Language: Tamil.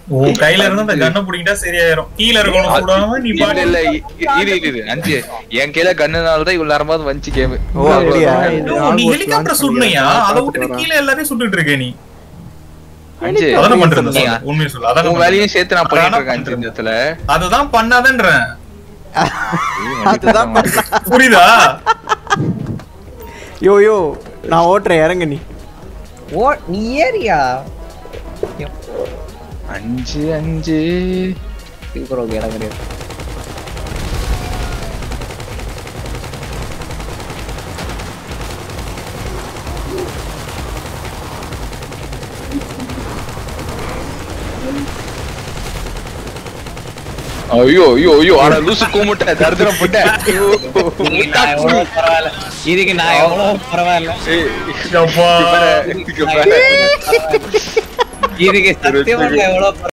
உன் கையில இருந்து அந்த கண்ணை பிடிக்கிட்டா சரியாயிரும் கீழே இருக்கணும் சுடாம நீ இல்ல பாட்டு இல்ல இ- இ- இரு இரு இரு அஞ்சு என் கையில கண்ணுனால தான் இவ்வளவு நேரமாவது வந்துச்சு கேம் ஓ அப்படியா ஐயோ, நீ ஹெலிகாப்டர் சுடுனியா அதை விட்டு கீழே எல்லாரையும் சுட்டுட்டு இருக்க நீ அஞ்சு அதான பண்றது நீ- சொல்லு. உண்மையை சொல்லு அதான உன் பண்றது. வேலையும் சேர்த்து நான் பண்ணிட்டு அதான இருக்கேன் அஞ்சு பண்றது. இந்த இடத்துல அததான் பண்ணாதன்றேன் அதுதான் புரியுதா யோ யோ நான் ஓட்டுறேன் இறங்க நீ ஓ நீ ஏறியா அஞ்சு அஞ்சு சூப்பர் இடம் கிடையாது ஐயோ ஐயோ ஐயோ ஆனா லூசு கூமுட்ட தரித்திரம் போட்ட இதுக்கு நான் எவ்வளவு பரவாயில்ல இதுக்கு நான் எவ்வளவு பரவாயில்ல அப்பா. இதுக்கு நான் எவ்வளவு பரவாயில்ல. இதுக்கு சத்தியமா நான் எவ்வளவு